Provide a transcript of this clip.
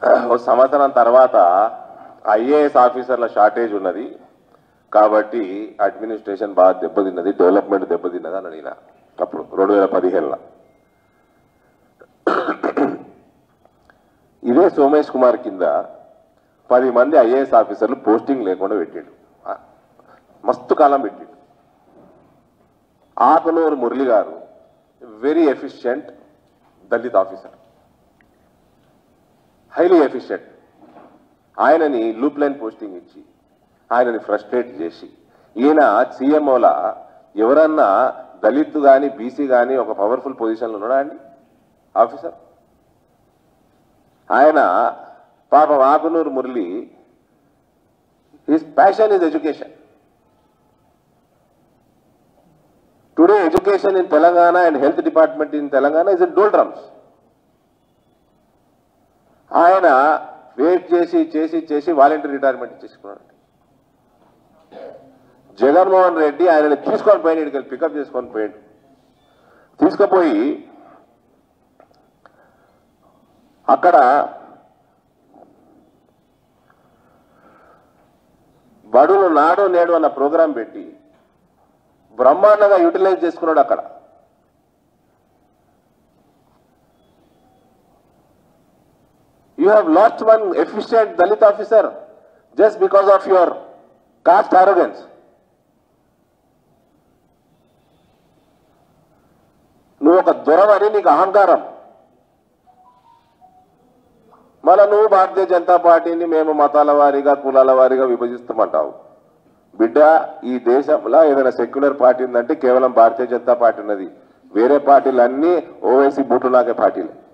ఒక సంవత్సరం తర్వాత ఐఏఎస్ ఆఫీసర్ల షార్టేజ్ ఉన్నది కాబట్టి అడ్మినిస్ట్రేషన్ బాగా దెబ్బతిన్నది డెవలప్మెంట్ దెబ్బతిన్నది అని అడిగిన అప్పుడు రెండు వేల పదిహేనులో ఇదే సోమేష్ కుమార్ కింద పది మంది ఐఏఎస్ ఆఫీసర్లు పోస్టింగ్ లేకుండా పెట్టిండు ఆ, మస్తు కాలం పెట్టిండు ఆకునూరు మురళి గారు very efficient Dalit officer highly efficient ఆయనని లూప్ లైన్ పోస్టింగ్ ఇచ్చి ఆయనని ఫ్రస్ట్రేట్ చేసి ఈయన సీఎంఓల ఎవరన్నా దళిత్ కానీ బీసీ కానీ ఒక పవర్ఫుల్ పొజిషన్లో ఉన్నాడా అండి ఆఫీసర్ ఆయన పాపం Akunuri Murali his passion is education today education in Telangana and health department in Telangana is in doldrums ఆయన వెయిట్ చేసి చేసి చేసి వాలంటీర్ రిటైర్మెంట్ ఇచ్చేసుకున్నాడు జగన్మోహన్ రెడ్డి ఆయనని తీసుకొని పోయిన ఇక్కడికి పికప్ చేసుకొని పోయాడు తీసుకుపోయి అక్కడ బడులు నాడు నేడు అన్న ప్రోగ్రాం పెట్టి బ్రహ్మాండంగా యూటిలైజ్ చేసుకున్నాడు అక్కడ you have lost one efficient Dalit officer just because of your caste arrogance. నువ్వు ఒక దొరవని నీకు అహంకారం మళ్ళా నువ్వు భారతీయ జనతా పార్టీని మేము మతాల వారీగా కులాల వారీగా విభజిస్తామంటావు బిడ్డ ఈ దేశంలో ఏదైనా సెక్యులర్ పార్టీ ఉందంటే కేవలం భారతీయ జనతా పార్టీ ఉన్నది వేరే పార్టీలు అన్నీ ఓవైసీ బూటులాగే పార్టీలే